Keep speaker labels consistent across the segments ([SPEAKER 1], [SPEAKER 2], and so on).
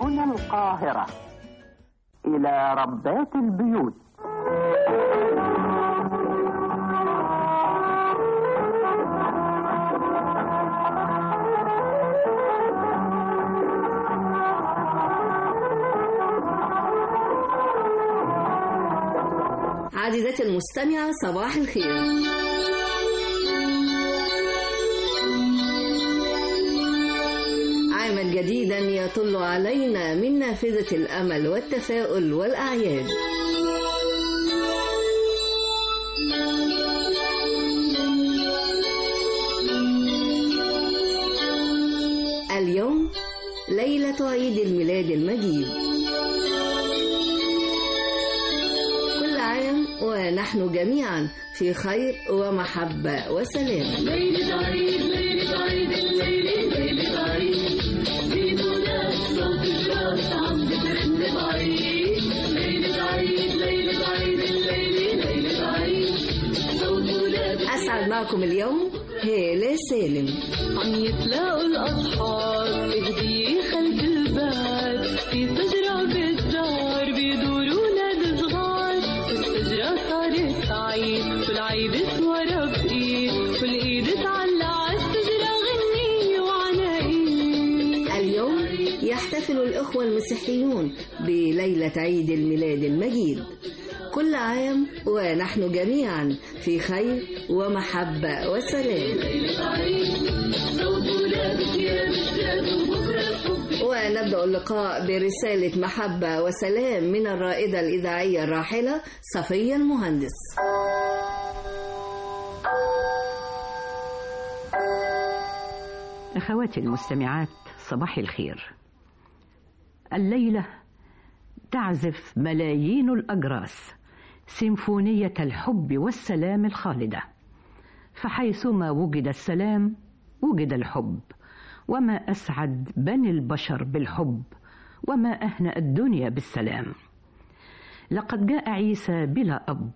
[SPEAKER 1] هنا القاهرة إلى ربات البيوت
[SPEAKER 2] عزيزتي المستمعة صباح الخير عاما جديدا يطل علينا من نافذة الأمل والتفاؤل والأعياد اليوم ليلة عيد الميلاد المجيد كل عام ونحن جميعا في خير ومحبة وسلام
[SPEAKER 3] ليلة عيد ليلة عيد الليلة ليلة عيد في منى صوت الجرس عم بترن بعيد ليلة عيد ليلة عيد الليلة ليلة عيد صوت ولاد
[SPEAKER 2] أسعد معكم اليوم هالة سالم
[SPEAKER 3] عم يتلاقوا الأصحاب بهدية خلف الباب في شجرة بالدار بيدوروا ولاد صغار الشجرة صارت عيد والعيد ورا بإيد والإيد تعلق عالشجرة غني وعناقيد
[SPEAKER 2] اليوم يحتفل الإخوة المسيحيون بليلة عيد الميلاد المجيد كل عام ونحن جميعا في خير ومحبة وسلام
[SPEAKER 3] صوت ولاد ثياب الشاب وبكرة الحب
[SPEAKER 2] ونبدأ اللقاء برسالة محبة وسلام من الرائدة الإذاعية الراحلة صفية المهندس
[SPEAKER 4] أخواتي المستمعات صباح الخير الليلة تعزف ملايين الأجراس سيمفونية الحب والسلام الخالدة فحيثما وجد السلام وجد الحب وما أسعد بني البشر بالحب وما أهنأ الدنيا بالسلام لقد جاء عيسى بلا أب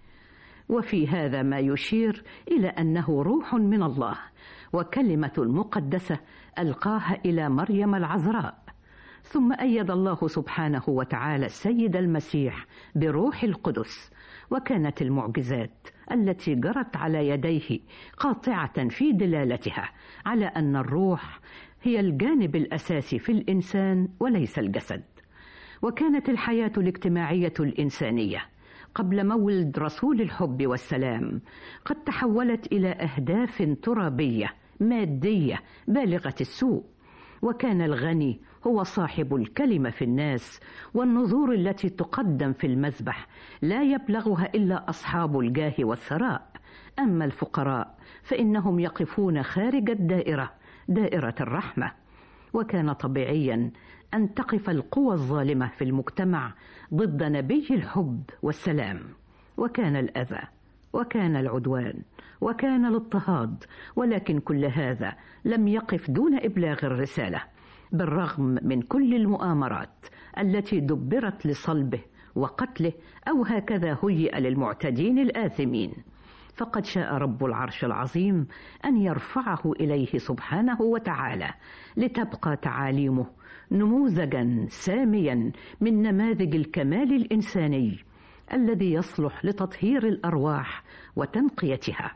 [SPEAKER 4] وفي هذا ما يشير إلى أنه روح من الله وكلمة المقدسة ألقاها إلى مريم العذراء ثم أيد الله سبحانه وتعالى السيد المسيح بروح القدس وكانت المعجزات التي جرت على يديه قاطعة في دلالتها على أن الروح هي الجانب الأساسي في الإنسان وليس الجسد وكانت الحياة الاجتماعية الإنسانية قبل مولد رسول الحب والسلام قد تحولت إلى أهداف ترابية مادية بالغة السوء وكان الغني هو صاحب الكلمة في الناس والنذور التي تقدم في المذبح لا يبلغها إلا أصحاب الجاه والثراء أما الفقراء فإنهم يقفون خارج الدائرة دائرة الرحمة وكان طبيعيا أن تقف القوى الظالمة في المجتمع ضد نبي الحب والسلام وكان الأذى وكان العدوان وكان الاضطهاد ولكن كل هذا لم يقف دون إبلاغ الرسالة بالرغم من كل المؤامرات التي دبرت لصلبه وقتله أو هكذا هيئ للمعتدين الآثمين فقد شاء رب العرش العظيم أن يرفعه إليه سبحانه وتعالى لتبقى تعاليمه نموذجا ساميا من نماذج الكمال الإنساني الذي يصلح لتطهير الأرواح وتنقيتها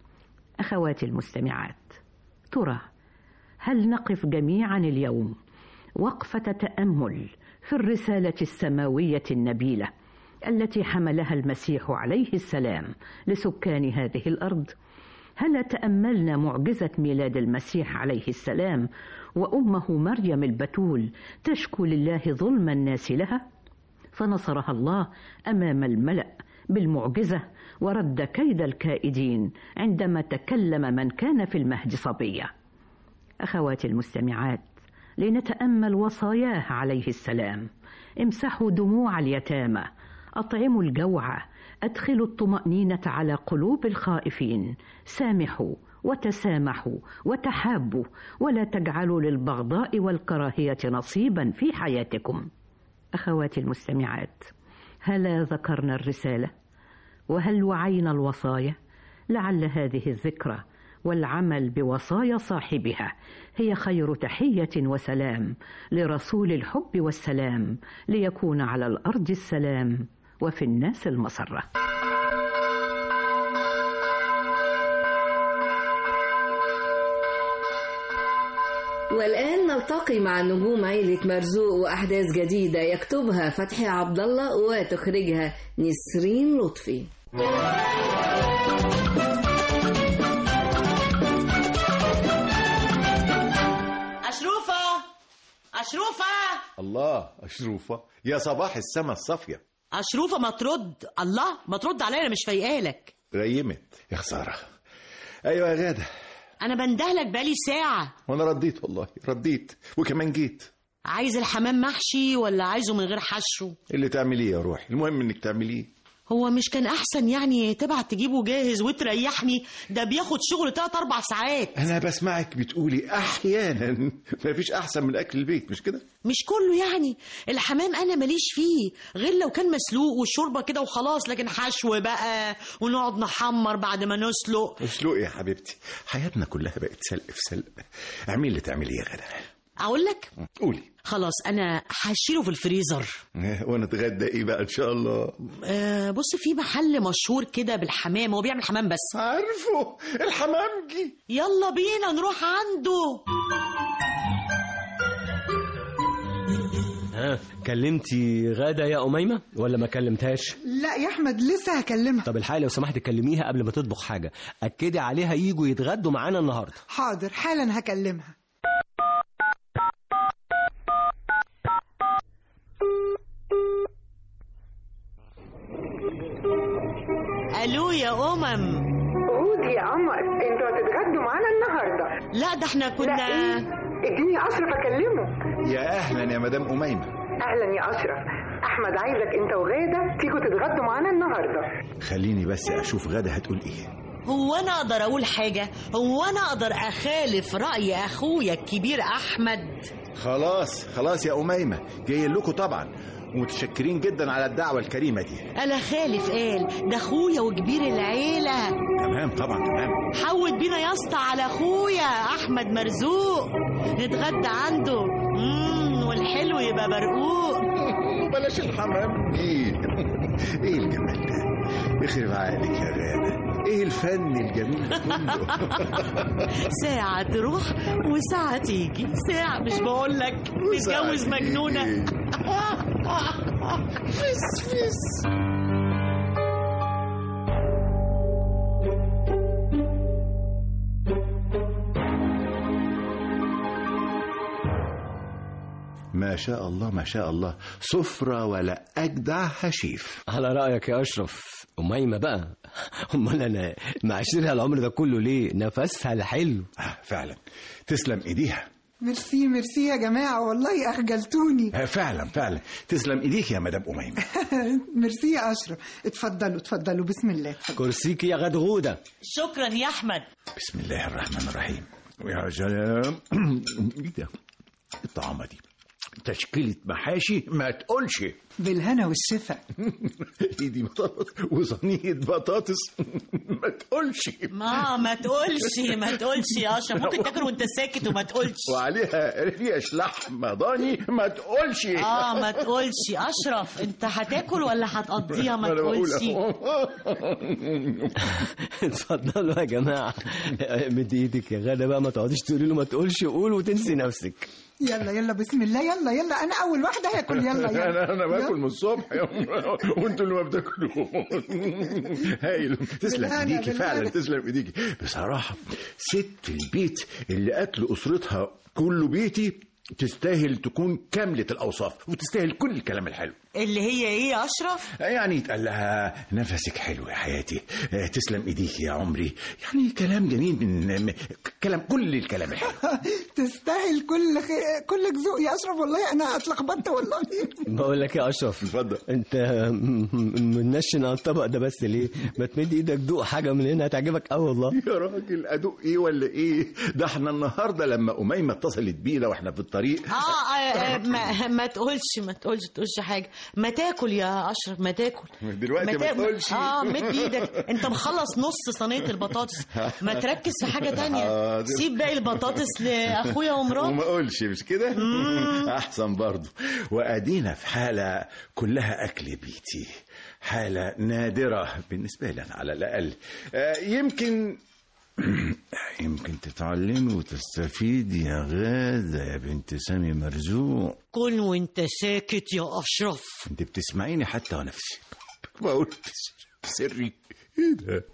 [SPEAKER 4] أخواتي المستمعات ترى هل نقف جميعا اليوم وقفة تأمل في الرسالة السماوية النبيلة التي حملها المسيح عليه السلام لسكان هذه الأرض؟ هل تأملنا معجزة ميلاد المسيح عليه السلام وأمه مريم البتول تشكو لله ظلم الناس لها؟ فنصرها الله أمام الملأ بالمعجزة ورد كيد الكائدين عندما تكلم من كان في المهد صبية. أخواتي المستمعات لنتأمل وصاياه عليه السلام امسحوا دموع اليتامى أطعموا الجوع أدخلوا الطمأنينة على قلوب الخائفين سامحوا وتسامحوا وتحابوا ولا تجعلوا للبغضاء والكراهية نصيبا في حياتكم أخواتي المستمعات هلا ذكرنا الرسالة وهل وعينا الوصايا لعل هذه الذكرى والعمل بوصايا صاحبها هي خير تحيه وسلام لرسول الحب والسلام ليكون على الارض السلام وفي الناس المسره
[SPEAKER 2] والآن نلتقي مع نجوم عيلة مرزوق وأحداث جديدة يكتبها فتحي عبد الله وتخرجها نسرين لطفي
[SPEAKER 5] أشروفة أشروفة
[SPEAKER 6] الله أشروفة يا صباح السما الصافية
[SPEAKER 5] أشروفة ما ترد الله ما ترد عليا أنا مش فايقالك
[SPEAKER 6] ريمت يا خسارة أيوة يا غادة
[SPEAKER 5] أنا بندهلك بقالي ساعة
[SPEAKER 6] وأنا رديت والله رديت وكمان جيت
[SPEAKER 5] عايز الحمام محشي ولا عايزه من غير حشو
[SPEAKER 6] اللي تعمليه يا روحي المهم إنك تعمليه
[SPEAKER 5] هو مش كان أحسن يعني تبعت تجيبه جاهز وتريحني ده بياخد شغل تلات أربع ساعات
[SPEAKER 6] أنا بسمعك بتقولي أحيانا مفيش أحسن من أكل البيت مش كده؟
[SPEAKER 5] مش كله يعني الحمام أنا ماليش فيه غير لو كان مسلوق والشوربة كده وخلاص لكن حشو بقى ونقعد نحمر بعد ما نسلق
[SPEAKER 6] اسلقي يا حبيبتي حياتنا كلها بقت سلق في سلق اعملي اللي تعمليه يا غادة
[SPEAKER 5] أقول لك
[SPEAKER 6] قولي
[SPEAKER 5] خلاص أنا هشيله في الفريزر
[SPEAKER 6] وانا اتغدى ايه بقى ان شاء الله
[SPEAKER 5] آه بص في محل مشهور كده بالحمام هو بيعمل حمام بس
[SPEAKER 6] عارفه الحمامجي
[SPEAKER 5] يلا بينا نروح عنده
[SPEAKER 7] ها كلمتي غادة يا أميمة ولا ما كلمتهاش؟
[SPEAKER 8] لا يا احمد لسه هكلمها
[SPEAKER 7] طب الحقيقة لو سمحت كلميها قبل ما تطبخ حاجة أكدي عليها يجوا يتغدوا معانا النهاردة
[SPEAKER 8] حاضر حالا هكلمها
[SPEAKER 5] الو يا امم
[SPEAKER 9] قول يا قمر انتوا هتتغدوا معانا النهارده
[SPEAKER 5] لا ده احنا
[SPEAKER 9] لا
[SPEAKER 5] كنا
[SPEAKER 9] ايه اديني اشرف اكلمه
[SPEAKER 6] يا اهلا يا مدام اميمه
[SPEAKER 9] اهلا يا اشرف احمد عايزك انت وغاده تيجوا تتغدوا معانا النهارده
[SPEAKER 6] خليني بس اشوف غادة هتقول ايه
[SPEAKER 5] هو انا اقدر اقول حاجه هو انا اقدر اخالف راي اخويا الكبير احمد
[SPEAKER 6] خلاص خلاص يا أميمة جاي لكم طبعا ومتشكرين جدا على الدعوة الكريمة دي
[SPEAKER 5] انا خالف قال ده اخويا وكبير العيله
[SPEAKER 6] تمام طبعا تمام
[SPEAKER 5] حود بينا يا اسطى على اخويا احمد مرزوق نتغدى عنده امم والحلو يبقى برقوق
[SPEAKER 6] بلاش الحمام دي ايه الجمال ده يخرب عقلك يا غادة ايه الفن الجميل ده كله
[SPEAKER 5] ساعة تروح وساعة تيجي ساعة مش بقول لك نتجوز مجنونة
[SPEAKER 6] فس فس ما شاء الله ما شاء الله سفرة ولا أجدع هشيف
[SPEAKER 7] على رأيك يا أشرف أميمة بقى أمال أنا معاشرها العمر ده كله ليه نفسها الحلو
[SPEAKER 6] آه فعلا تسلم إيديها
[SPEAKER 8] ميرسي ميرسي يا جماعة والله أخجلتوني
[SPEAKER 6] آه فعلا فعلا تسلم إيديك يا مدام أميمة
[SPEAKER 8] ميرسي يا أشرف اتفضلوا اتفضلوا بسم الله اتفضلوا.
[SPEAKER 7] كرسيكي يا غدغودة
[SPEAKER 5] شكرا يا أحمد
[SPEAKER 6] بسم الله الرحمن الرحيم ويا سلام ايه ده الطعامة دي تشكيلة محاشي ما تقولش
[SPEAKER 8] بالهنا والشفا
[SPEAKER 6] ايدي بطاطس وصينية بطاطس ما تقولش
[SPEAKER 5] ما ما تقولش ما تقولش يا أشرف ممكن تاكل وأنت ساكت وما تقولش
[SPEAKER 6] وعليها ريش لحم ضاني ما تقولش
[SPEAKER 5] اه ما تقولش اشرف انت هتاكل ولا هتقضيها ما
[SPEAKER 6] أنا بقول
[SPEAKER 5] تقولش
[SPEAKER 6] أهو.
[SPEAKER 7] اتفضلوا يا جماعة مدي ايدك يا غادة بقى ما تقعديش تقولي له ما تقولش قول وتنسي نفسك
[SPEAKER 8] يلا يلا بسم الله يلا يلا أنا أول واحدة هاكل يلا يلا
[SPEAKER 6] انا انا باكل من الصبح وانتوا اللي ما بتاكلوا هايل تسلم
[SPEAKER 8] بالهنا،
[SPEAKER 6] ايديكي فعلا
[SPEAKER 8] بالهنا.
[SPEAKER 6] تسلم ايديكي بصراحه ست البيت اللي قتل اسرتها كله بيتي تستاهل تكون كاملة الأوصاف وتستاهل كل الكلام الحلو
[SPEAKER 5] اللي هي ايه يا اشرف
[SPEAKER 6] يعني يتقال لها نفسك حلو يا حياتي آه، تسلم ايديك يا عمري يعني كلام جميل من من- كلام كل الكلام الحلو
[SPEAKER 8] تستاهل كل خي... كل ذوق يا أشرف والله أنا اتلخبطت والله
[SPEAKER 7] بقول لك يا أشرف
[SPEAKER 6] اتفضل
[SPEAKER 7] انت م- م- منشن على الطبق ده بس ليه ما تمد ايدك دوق حاجة من هنا هتعجبك اه والله
[SPEAKER 6] يا راجل ادوق ايه ولا ايه ده احنا النهارده لما اميمه اتصلت بينا واحنا في الطريق
[SPEAKER 5] اه, آه, آه ما, ما تقولش ما تقولش تقولش حاجه ما تاكل يا اشرف ما تاكل
[SPEAKER 6] دلوقتي ما
[SPEAKER 5] تا-
[SPEAKER 6] تقولش.
[SPEAKER 5] اه مد ايدك انت مخلص نص صينيه البطاطس ما تركز في حاجه تانية
[SPEAKER 6] حاضر.
[SPEAKER 5] سيب باقي البطاطس لاخويا ومراتي
[SPEAKER 6] وما اقولش مش كده احسن برضو وادينا في حاله كلها اكل بيتي حاله نادره بالنسبه لي انا على الاقل آه، يمكن يمكن تتعلمي وتستفيدي يا غادة يا بنت سامي مرزوق
[SPEAKER 5] كل وانت ساكت يا اشرف
[SPEAKER 6] انت بتسمعيني حتى وانا في سر بقول في سر- في سري ايه ده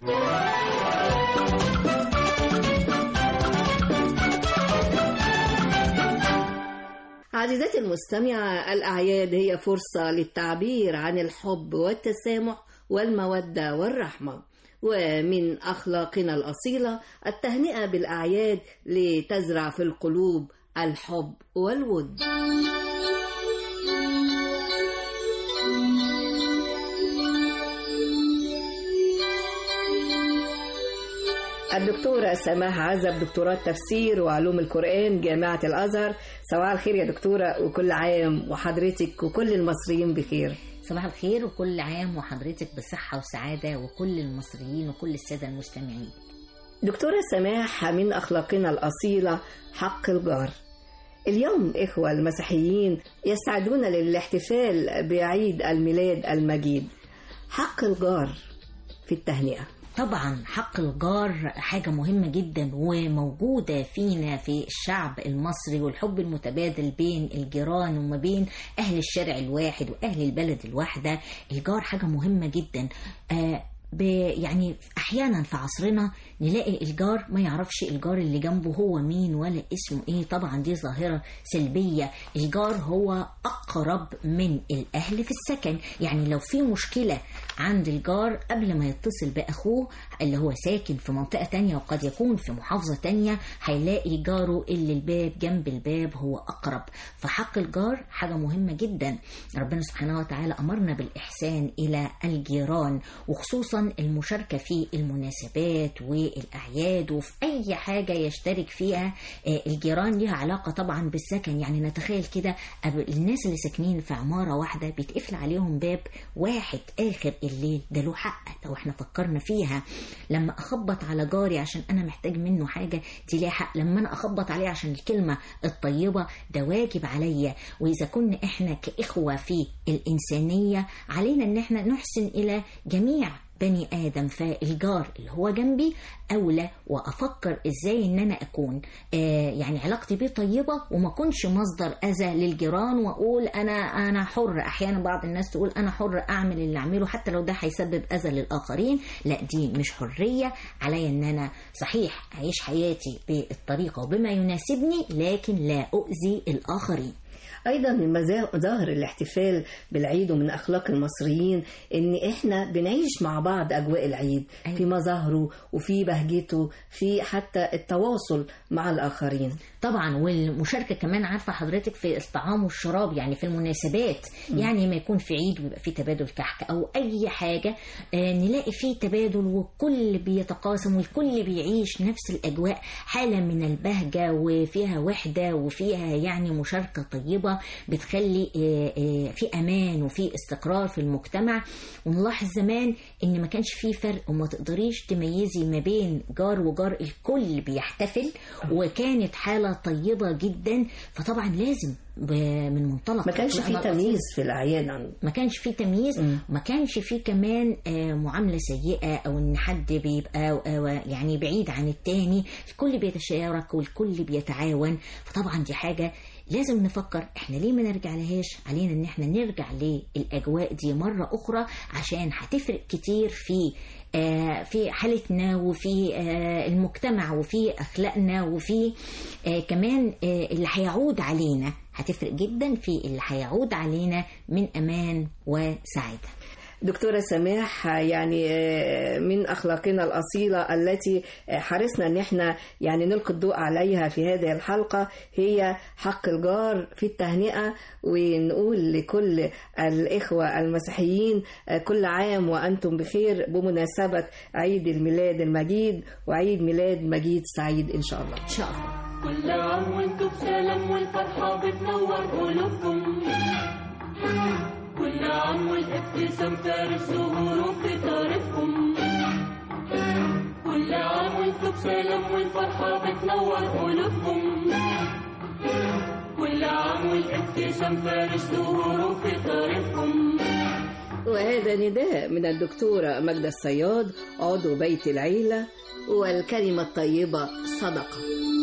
[SPEAKER 2] عزيزتي المستمعة الأعياد هي فرصة للتعبير عن الحب والتسامح والمودة والرحمة ومن أخلاقنا الأصيلة التهنئة بالأعياد لتزرع في القلوب الحب والود الدكتورة سماح عزب دكتوراه تفسير وعلوم القرآن جامعة الأزهر صباح الخير يا دكتورة وكل عام وحضرتك وكل المصريين بخير
[SPEAKER 10] صباح الخير وكل عام وحضرتك بصحة وسعادة وكل المصريين وكل السادة المستمعين
[SPEAKER 2] دكتورة سماح من أخلاقنا الأصيلة حق الجار اليوم إخوة المسيحيين يستعدون للاحتفال بعيد الميلاد المجيد حق الجار في التهنئة
[SPEAKER 10] طبعا حق الجار حاجة مهمة جدا وموجودة فينا في الشعب المصري والحب المتبادل بين الجيران وما بين أهل الشارع الواحد وأهل البلد الواحدة الجار حاجة مهمة جدا آه ب يعني احيانا في عصرنا نلاقي الجار ما يعرفش الجار اللي جنبه هو مين ولا اسمه ايه طبعا دي ظاهره سلبيه الجار هو اقرب من الاهل في السكن يعني لو في مشكله عند الجار قبل ما يتصل باخوه اللي هو ساكن في منطقه تانية وقد يكون في محافظه تانية هيلاقي جاره اللي الباب جنب الباب هو اقرب فحق الجار حاجه مهمه جدا ربنا سبحانه وتعالى امرنا بالاحسان الى الجيران وخصوصا المشاركه في المناسبات والاعياد وفي اي حاجه يشترك فيها آه، الجيران ليها علاقه طبعا بالسكن يعني نتخيل كده أب- الناس اللي ساكنين في عماره واحده بيتقفل عليهم باب واحد اخر الليل ده له حق لو احنا فكرنا فيها لما اخبط على جاري عشان انا محتاج منه حاجه دي ليها حق لما انا اخبط عليه عشان الكلمه الطيبه ده واجب عليا واذا كنا احنا كاخوه في الانسانيه علينا ان احنا نحسن الى جميع بني ادم فالجار اللي هو جنبي اولى وافكر ازاي ان انا اكون آه يعني علاقتي بيه طيبه وما اكونش مصدر اذى للجيران واقول انا انا حر احيانا بعض الناس تقول انا حر اعمل اللي اعمله حتى لو ده هيسبب اذى للاخرين لا دي مش حريه عليا ان انا صحيح اعيش حياتي بالطريقه وبما يناسبني لكن لا اؤذي الاخرين
[SPEAKER 2] أيضا من مظاهر الاحتفال بالعيد ومن أخلاق المصريين إن إحنا بنعيش مع بعض أجواء العيد
[SPEAKER 10] أيوة.
[SPEAKER 2] في مظاهره وفي بهجته في حتى التواصل مع الآخرين
[SPEAKER 10] طبعا والمشاركه كمان عارفه حضرتك في الطعام والشراب يعني في المناسبات يعني ما يكون في عيد ويبقى في تبادل كحك او اي حاجه آه نلاقي فيه تبادل والكل بيتقاسم والكل بيعيش نفس الاجواء حاله من البهجه وفيها وحده وفيها يعني مشاركه طيبه بتخلي آه آه في امان وفي استقرار في المجتمع ونلاحظ زمان ان ما كانش فيه فرق وما تقدريش تميزي ما بين جار وجار الكل بيحتفل وكانت حاله طيبه جدا فطبعا لازم ب- من منطلق
[SPEAKER 2] ما كانش في
[SPEAKER 10] أخلاقنا
[SPEAKER 2] تمييز في الأعياد عن
[SPEAKER 10] ما كانش فيه تمييز ما كانش فيه كمان آه، معامله سيئه او ان حد بيبقى آه، يعني بعيد عن التاني الكل بيتشارك والكل بيتعاون فطبعا دي حاجه لازم نفكر احنا ليه ما نرجع لهاش علينا ان احنا نرجع للاجواء دي مره اخرى عشان هتفرق كتير في آه، في حالتنا وفي آه، المجتمع وفي اخلاقنا وفي آه، كمان آه، اللي هيعود علينا هتفرق جدا في اللي هيعود علينا من امان وسعاده
[SPEAKER 2] دكتورة سماح يعني آه، من أخلاقنا الأصيلة التي آه، حرصنا أن احنا يعني نلقي الضوء عليها في هذه الحلقة هي حق الجار في التهنئة ونقول لكل الإخوة المسيحيين آه، كل عام وأنتم بخير بمناسبة عيد الميلاد المجيد وعيد ميلاد مجيد سعيد إن شاء الله
[SPEAKER 10] ان شاء الله
[SPEAKER 3] كل عام وانتم بسلام والفرحة بتنور قلوبكم كل عام والابتسام فارس ظهوره في طريقكم كل عام وانتم بسلام والفرحة بتنور قلوبكم كل عام والابتسام فارس ظهوره في طريقكم
[SPEAKER 2] وهذا نداء من الدكتورة ماجدة الصياد عضو بيت العيلة والكلمة الطيبة صدقة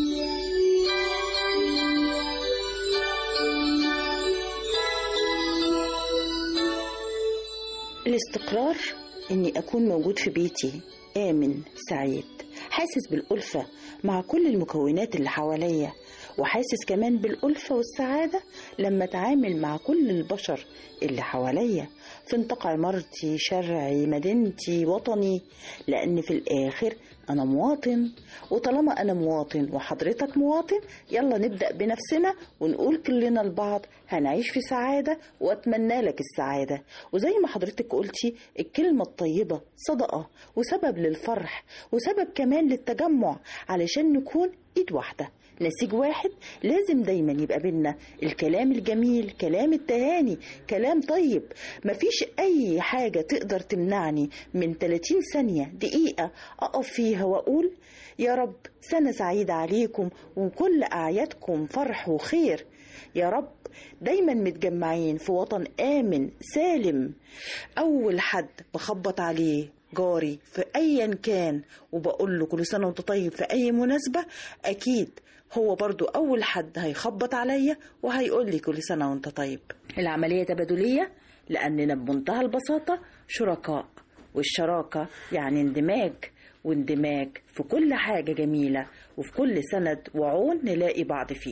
[SPEAKER 11] الاستقرار اني اكون موجود في بيتي امن سعيد حاسس بالالفه مع كل المكونات اللي حواليا وحاسس كمان بالالفه والسعاده لما اتعامل مع كل البشر اللي حواليا في نطاق عمارتي شرعي مدينتي وطني لان في الاخر انا مواطن وطالما انا مواطن وحضرتك مواطن يلا نبدا بنفسنا ونقول كلنا لبعض هنعيش في سعاده واتمنى لك السعاده وزي ما حضرتك قلتي الكلمه الطيبه صدقه وسبب للفرح وسبب كمان للتجمع علشان نكون ايد واحده نسيج واحد لازم دايما يبقى بينا الكلام الجميل كلام التهاني كلام طيب مفيش اي حاجة تقدر تمنعني من 30 ثانية دقيقة اقف فيها واقول يا رب سنة سعيدة عليكم وكل اعيادكم فرح وخير يا رب دايما متجمعين في وطن آمن سالم أول حد بخبط عليه جاري في أيا كان وبقول له كل سنة وانت طيب في أي مناسبة أكيد هو برضو أول حد هيخبط عليا وهيقول لي كل سنة وانت طيب العملية تبادلية لأننا بمنتهى البساطة شركاء والشراكة يعني اندماج واندماج في كل حاجة جميلة وفي كل سند وعون نلاقي بعض فيه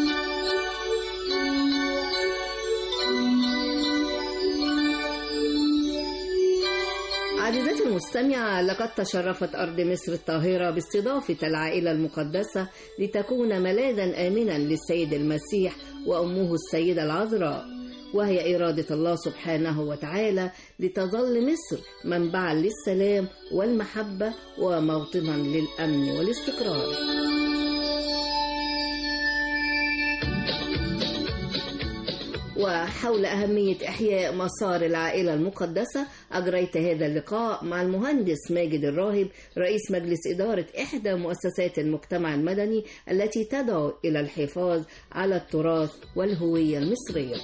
[SPEAKER 2] عزيزتي المستمعة لقد تشرفت أرض مصر الطاهرة باستضافة العائلة المقدسة لتكون ملاذا آمنا للسيد المسيح وأمه السيدة العذراء وهي إرادة الله سبحانه وتعالى لتظل مصر منبعا للسلام والمحبة وموطنا للأمن والاستقرار وحول أهمية إحياء مسار العائلة المقدسة أجريت هذا اللقاء مع المهندس ماجد الراهب رئيس مجلس إدارة إحدى مؤسسات المجتمع المدني التي تدعو إلى الحفاظ على التراث والهوية المصرية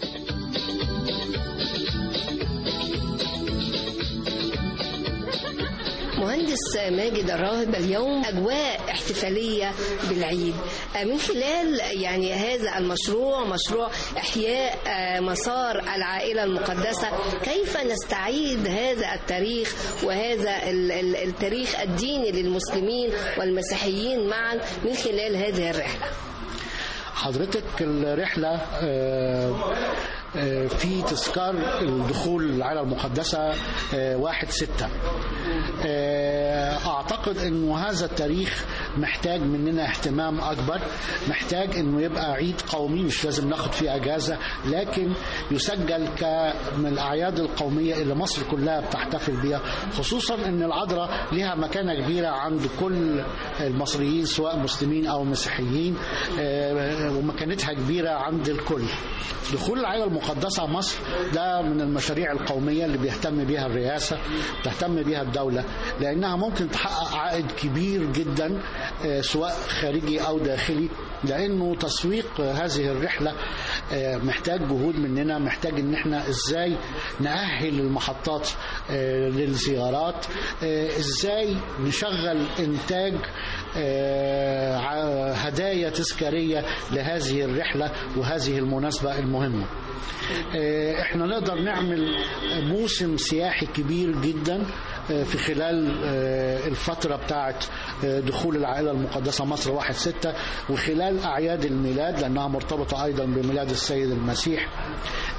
[SPEAKER 2] مهندس ماجد الراهب اليوم أجواء احتفالية بالعيد من خلال يعني هذا المشروع مشروع إحياء مسار العائلة المقدسة كيف نستعيد هذا التاريخ وهذا ال- ال- التاريخ الديني للمسلمين والمسيحيين معا من خلال هذه الرحلة
[SPEAKER 12] حضرتك الرحلة آه، آه، في تذكار الدخول العائلة المقدسة آه، واحد ستة آه، أعتقد أنه هذا التاريخ محتاج مننا اهتمام أكبر محتاج أنه يبقى عيد قومي مش لازم ناخد فيه أجازة لكن يسجل كمن الأعياد القومية اللي مصر كلها بتحتفل بها خصوصا أن العذراء لها مكانة كبيرة عند كل المصريين سواء مسلمين أو مسيحيين آه، ومكانتها كبيرة عند الكل دخول العائلة المقدسة مصر ده من المشاريع القومية اللي بيهتم بها الرئاسة بتهتم بها الدولة لأنها ممكن تحقق عائد كبير جدا آه، سواء خارجي أو داخلي لأنه تسويق هذه الرحلة آه، محتاج جهود مننا محتاج ان احنا ازاي نأهل المحطات آه، للزيارات آه، ازاي نشغل انتاج آه، ع- هدايا تذكارية لهذه الرحلة وهذه المناسبة المهمة آه، احنا نقدر نعمل موسم سياحي كبير جدا آه، في خلال آه، الفترة بتاعت آه، دخول العائلة المقدسة مصر واحد ستة وخلال أعياد الميلاد لأنها مرتبطة أيضا بميلاد السيد المسيح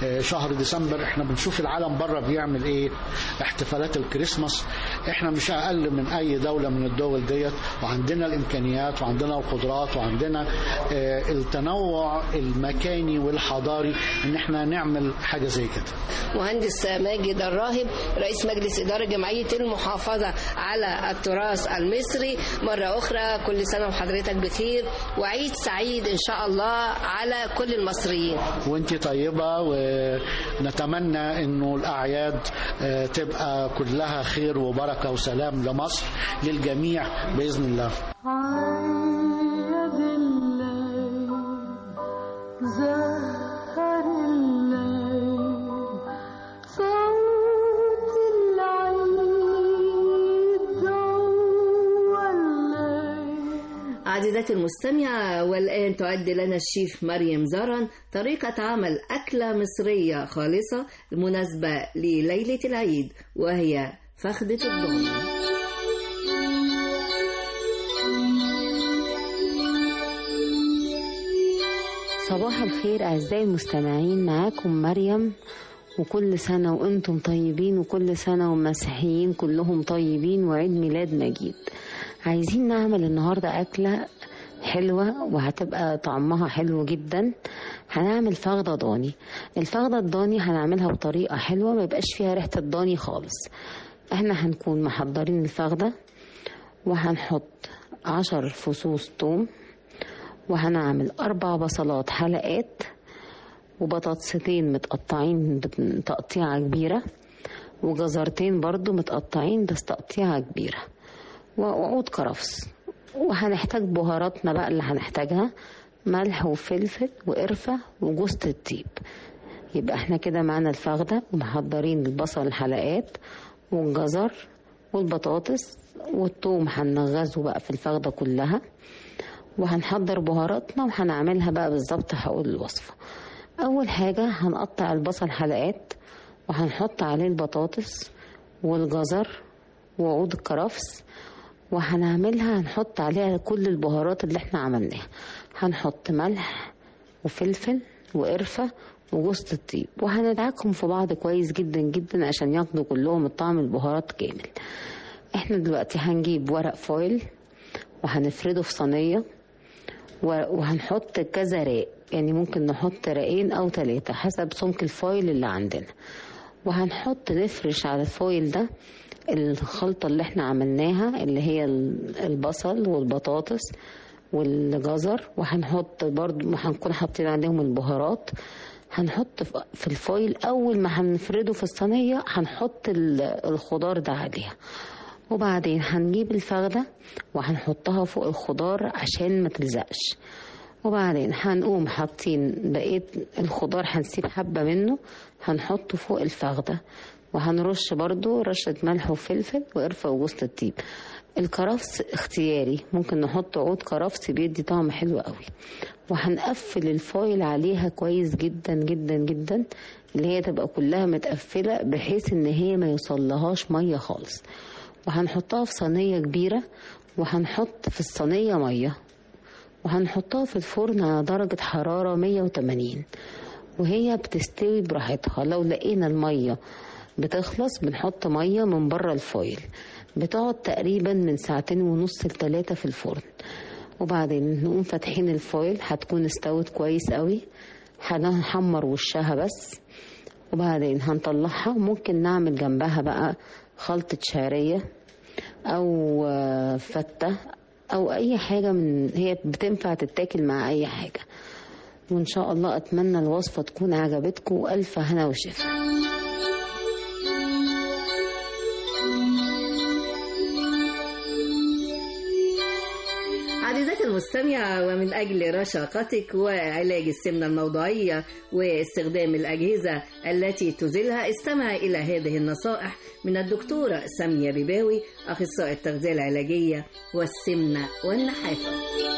[SPEAKER 12] آه، شهر ديسمبر احنا بنشوف العالم بره بيعمل ايه احتفالات الكريسماس احنا مش اقل من اي دوله من الدول ديت وعندنا الامكانيات وعندنا القدرات وعندنا آه، التنوع المكاني والحضاري ان احنا نعمل حاجه زي كده
[SPEAKER 13] مهندس ماجد الراهب رئيس مجلس إدارة جمعية المحافظة على التراث المصري مرة أخرى كل سنة وحضرتك بخير وعيد سعيد إن شاء الله على كل المصريين
[SPEAKER 12] وانت طيبة ونتمنى انه الاعياد آه، تبقى كلها خير وبركة وسلام لمصر للجميع بإذن الله
[SPEAKER 3] عيد الليل زهر الليل صوت العيد جوا الليل
[SPEAKER 2] عزيزتي المستمعة والآن تعد لنا الشيف مريم زرن طريقة عمل أكلة مصرية خالصة مناسبة لليلة العيد وهي فخدة الضاني
[SPEAKER 14] صباح الخير أعزائي المستمعين معاكم مريم وكل سنة وأنتم طيبين وكل سنة والمسيحيين كلهم طيبين وعيد ميلاد مجيد عايزين نعمل النهاردة أكلة حلوة وهتبقى طعمها حلو جدا هنعمل فخدة ضاني الفخدة الضاني هنعملها بطريقة حلوة ما يبقاش فيها ريحة الضاني خالص احنا هنكون محضرين الفخدة وهنحط عشر فصوص توم وهنعمل أربع بصلات حلقات وبطاطستين متقطعين تقطيعة كبيرة وجزرتين برضو متقطعين بس تقطيعة كبيرة وعود كرفس وهنحتاج بهاراتنا بقى اللي هنحتاجها ملح وفلفل وقرفة وجوز الطيب يبقى احنا كده معانا الفخدة ومحضرين البصل الحلقات والجزر والبطاطس والثوم هنغزه بقى في الفخدة كلها وهنحضر بهاراتنا وهنعملها بقى بالظبط هقول الوصفة أول حاجة هنقطع البصل حلقات وهنحط عليه البطاطس والجزر وعود الكرفس وهنعملها هنحط عليها كل البهارات اللي احنا عملناها هنحط ملح وفلفل وقرفة وجوز الطيب وهندعكهم في بعض كويس جدا جدا عشان ياخدوا كلهم الطعم البهارات كامل احنا دلوقتي هنجيب ورق فويل وهنفرده في صينية وهنحط كذا راق يعني ممكن نحط راقين او ثلاثة حسب سمك الفويل اللي عندنا وهنحط نفرش على الفويل ده الخلطة اللي احنا عملناها اللي هي البصل والبطاطس والجزر وهنحط برضو هنكون حاطين عليهم البهارات هنحط في الفويل اول ما هنفرده في الصينية هنحط الخضار ده عليها وبعدين هنجيب الفخدة وهنحطها فوق الخضار عشان ما تلزقش وبعدين هنقوم حاطين بقية الخضار هنسيب حبة منه هنحطه فوق الفخدة وهنرش برضو رشة ملح وفلفل وقرفة وجوز الطيب الكرفس اختياري ممكن نحط عود كرفس بيدي طعم حلو قوي وهنقفل الفويل عليها كويس جدا جدا جدا اللي هي تبقى كلها متقفلة بحيث ان هي ما يوصلهاش مية خالص وهنحطها في صينية كبيرة وهنحط في الصينية مية وهنحطها في الفرن على درجة حرارة 180 وهي بتستوي براحتها لو لقينا المية بتخلص بنحط مية من بره الفويل بتقعد تقريبا من ساعتين ونص لتلاتة في الفرن وبعدين نقوم فاتحين الفويل هتكون استوت كويس قوي هنحمر وشها بس وبعدين هنطلعها ممكن نعمل جنبها بقى خلطة شعرية أو فتة أو أي حاجة من هي بتنفع تتاكل مع أي حاجة وإن شاء الله أتمنى الوصفة تكون عجبتكم وألف هنا وشفا
[SPEAKER 2] عزيزتي المستمعة ومن أجل رشاقتك وعلاج السمنة الموضعية واستخدام الأجهزة التي تزيلها استمع إلى هذه النصائح من الدكتورة سامية بيباوي أخصائي التغذية العلاجية والسمنة والنحافة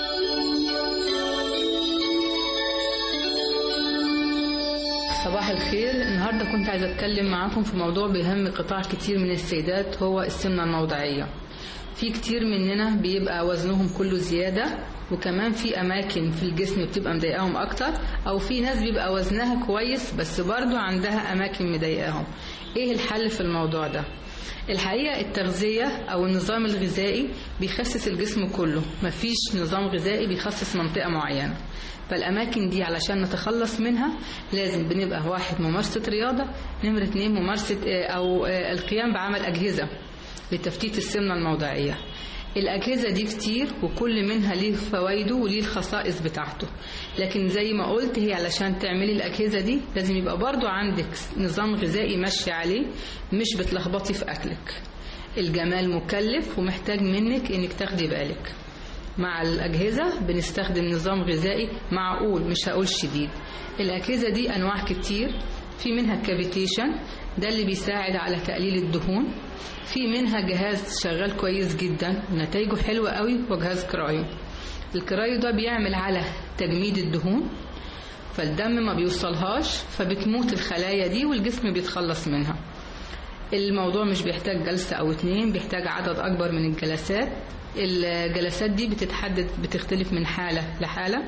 [SPEAKER 15] صباح الخير النهاردة كنت عايزة أتكلم معاكم في موضوع بيهم قطاع كتير من السيدات هو السمنة الموضعية في كتير مننا بيبقى وزنهم كله زيادة وكمان في اماكن في الجسم بتبقى مضايقاهم اكتر او في ناس بيبقى وزنها كويس بس برضو عندها اماكن مضايقاهم ايه الحل في الموضوع ده الحقيقة التغذية أو النظام الغذائي بيخسس الجسم كله مفيش نظام غذائي بيخسس منطقة معينة فالأماكن دي علشان نتخلص منها لازم بنبقى واحد ممارسة رياضة نمرة اتنين ممارسة آه، أو آه، القيام بعمل أجهزة لتفتيت السمنة الموضعية الأجهزة دي كتير وكل منها ليه فوائده وليه الخصائص بتاعته لكن زي ما قلت هي علشان تعملي الأجهزة دي لازم يبقى برضو عندك نظام غذائي ماشي عليه مش بتلخبطي في أكلك الجمال مكلف ومحتاج منك انك تاخدي بالك مع الأجهزة بنستخدم نظام غذائي معقول مش هقول شديد الأجهزة دي أنواع كتير في منها الكافيتيشن ده اللي بيساعد على تقليل الدهون في منها جهاز شغال كويس جدا ونتائجه حلوة قوي وجهاز كرايو الكرايو ده بيعمل على تجميد الدهون فالدم ما بيوصلهاش فبتموت الخلايا دي والجسم بيتخلص منها الموضوع مش بيحتاج جلسة أو اتنين بيحتاج عدد أكبر من الجلسات الجلسات دي بتتحدد بتختلف من حالة لحالة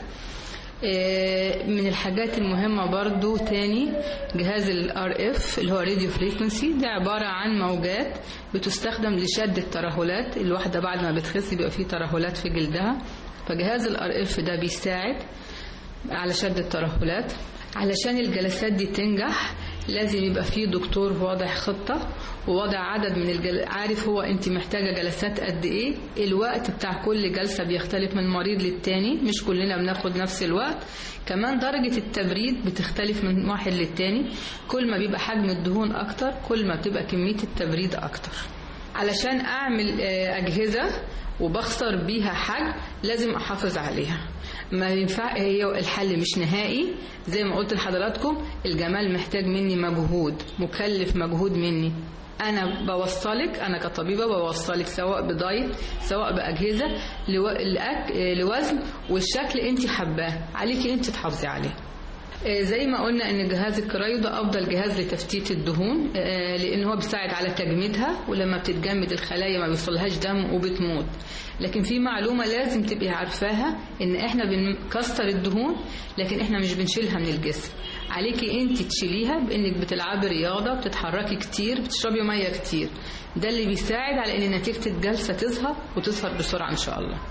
[SPEAKER 15] آه، من الحاجات المهمة برضو تاني جهاز ال RF اللي هو راديو فريكونسي ده عبارة عن موجات بتستخدم لشد الترهلات الواحدة بعد ما بتخس بيبقى فيه ترهلات في جلدها فجهاز ال RF ده بيساعد على شد الترهلات علشان الجلسات دي تنجح لازم يبقى فيه دكتور واضع خطة ووضع عدد من الجل... عارف هو انت محتاجة جلسات قد ايه الوقت بتاع كل جلسة بيختلف من مريض للتاني مش كلنا بناخد نفس الوقت كمان درجة التبريد بتختلف من واحد للتاني كل ما بيبقى حجم الدهون اكتر كل ما بتبقى كمية التبريد اكتر علشان اعمل آه، اجهزة وبخسر بيها حجم لازم احافظ عليها ما ينفع هي الحل مش نهائي زي ما قلت لحضراتكم الجمال محتاج مني مجهود مكلف مجهود مني انا بوصلك انا كطبيبه بوصلك سواء بدايت سواء باجهزه لو... لأك... لوزن والشكل انت حباه عليكي انت تحافظي عليه آه، زي ما قلنا ان جهاز الكرايو ده افضل جهاز لتفتيت الدهون آه، لان هو بيساعد على تجميدها ولما بتتجمد الخلايا ما بيوصلهاش دم وبتموت لكن في معلومه لازم تبقي عارفاها ان احنا بنكسر الدهون لكن احنا مش بنشيلها من الجسم عليكي انت تشيليها بانك بتلعبي رياضه بتتحركي كتير بتشربي ميه كتير ده اللي بيساعد على ان نتيجه الجلسه تظهر وتظهر بسرعه ان شاء الله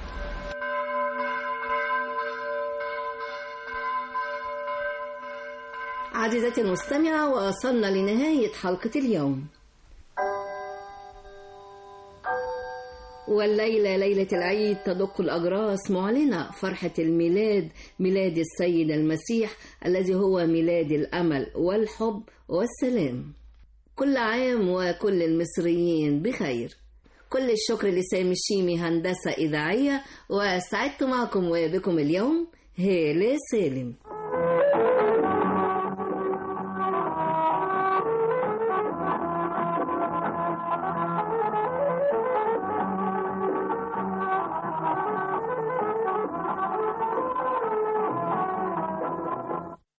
[SPEAKER 2] عزيزتي المستمعة وصلنا لنهاية حلقة اليوم والليلة ليلة العيد تدق الأجراس معلنة فرحة الميلاد ميلاد السيد المسيح الذي هو ميلاد الأمل والحب والسلام كل عام وكل المصريين بخير كل الشكر لسامي الشيمي هندسة إذاعية وسعدت معكم وبكم اليوم هالة سالم